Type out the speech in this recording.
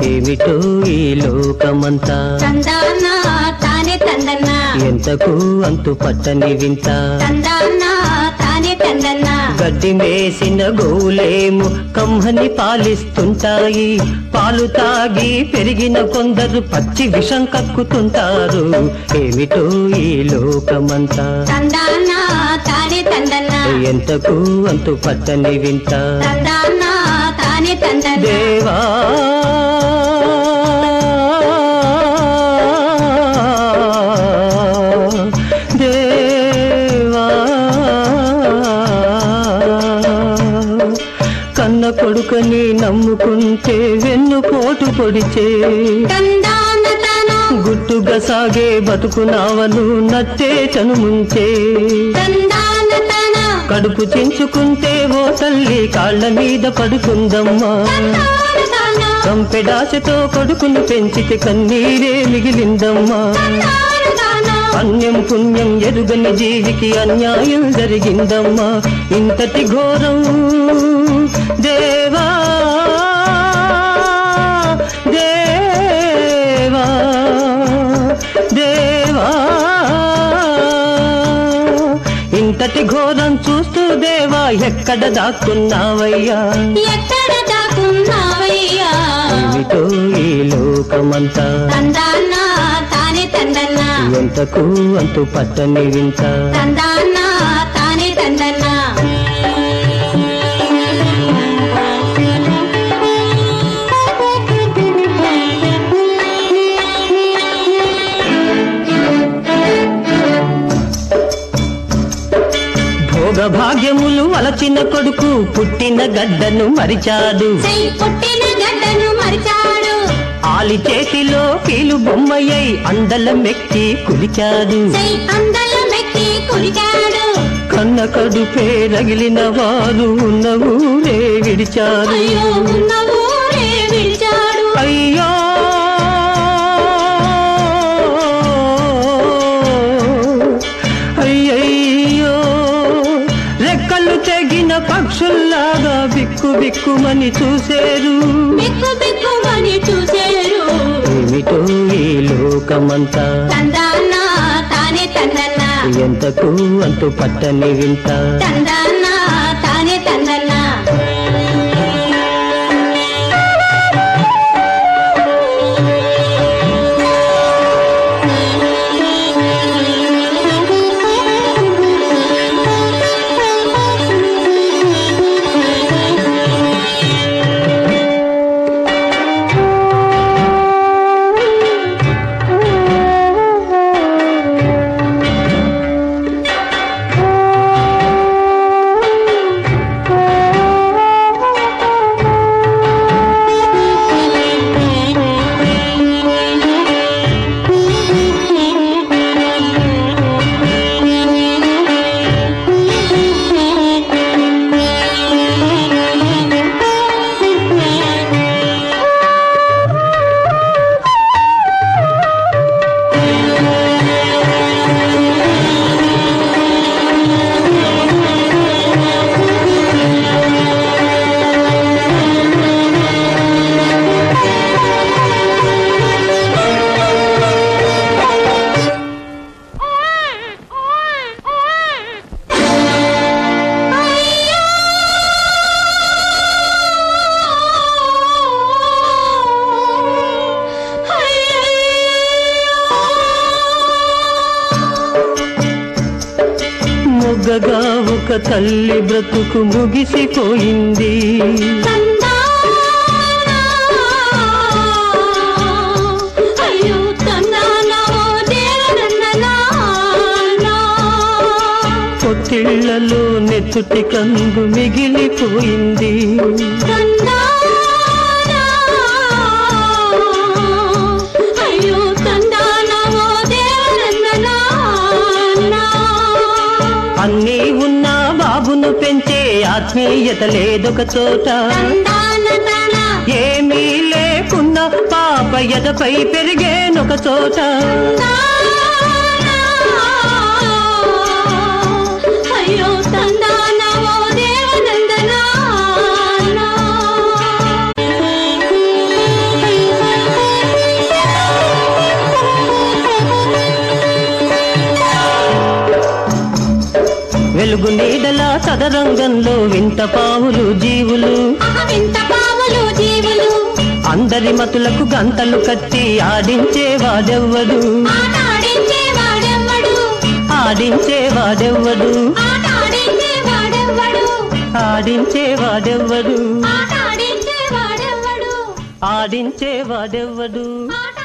ఏమిటో ఈ లోకమంతా తందాన తానే తందన్న ఎంతకు అంతు పట్టని వింత తందాన తానే తందన్న గడ్డి మేసిన గోలేము కమ్మని పాలిస్తుంటాయి పాలు తాగి పెరిగిన కొందరు పచ్చి విషం కక్కుతుంటారు ఏమిటో ఈ లోకమంతా తందాన తానే తందన్న ఎంతకు అంతు పట్టని వింత తందాన తానే తందన్న దేవా దేవా కన్న కొడుకని నమ్ముకుంటే వెన్ను పోటు పొడిచే తందాన తను గుట్టుగా సాగే బతుకునావను నట్టేటను ముంచే తందాన తన కడుపు చించుకుంటే ఓ తల్లి కాళ్ళ మీద పడుకుందమ్మా తందాన తన కంపెడాశతో కొడుకును పెంచితే కన్నీరే మిగిలిందమ్మా తందాన తన అన్యం పుణ్యం ఎరుగని జీవికి అన్యాయం జరిగిందమ్మా ఇంతటి ఘోరం దేవా దేవా దేవా ఇంతటి ఘోరం చూస్తూ దేవా ఎక్కడ దాక్కున్నావయ్యా ఎక్కడ దాక్కున్నావయ్యా ఏమిటో ఈ లోకమంతా తందాన తానే తందన్న ఎంతకు అంతు పట్టని వింత తందాన తానే తందన్న భోగ భాగ్యములు అలచిన కొడుకు పుట్టిన గడ్డను మరిచాడు సై పుట్టిన గడ్డను మరిచాడు ఆలి చేతిలో కీలు బొమ్మయ్యై అందల మెక్కి కులిచాడు సై అందల మెక్కి కులిచాడు కన్న కడుపే రగిలిన వారు ఉన్న ఊరే విడిచారు అయ్యో ఉన్న ఊరే విడిచాడు అయ్యో అయ్యయ్యో రెక్కలు తెగిన పక్షుల్లాగా బిక్కు బిక్కుమని చూసేరు బిక్కు బిక్కుమని చూసేరు ఏమిటో ఈ లోకమంతా తందాన తానే తందన్న ఎంతకు అంతు పట్టని వింత తందాన తానే తందన్న మొగ్గగా ఒక తల్లి బ్రతుకు ముగిసిపోయింది అయ్యో తందానా దేవనందనా పొత్తిళ్లలో నెత్తుటి కంగు మిగిలిపోయింది అయ్యో తందానా దేవనందనా అన్నీ ఉన్నా బాబును పెంచే ఆత్మీయత లేదొక చోట తందాన ఏమీ లేకున్నా పాప ఎదపై పెరిగేనొక చోట అయ్యో తందాన ఓ దేవనందనా వెలుగు నీడల చదరంగంలో వింత పావులు జీవులు ఆహా వింత పావులు జీవులు అందరి మతులకు గంతలు కట్టి ఆడించేవాడెవ్వడు ఆట ఆడించే వాడెవ్వడు ఆడించేవాడెవ్వడు ఆట ఆడించే వాడెవ్వడు ఆడించేవాడెవ్వడు ఆట ఆడించే వాడెవ్వడు ఆడించేవాడెవ్వడు ఆట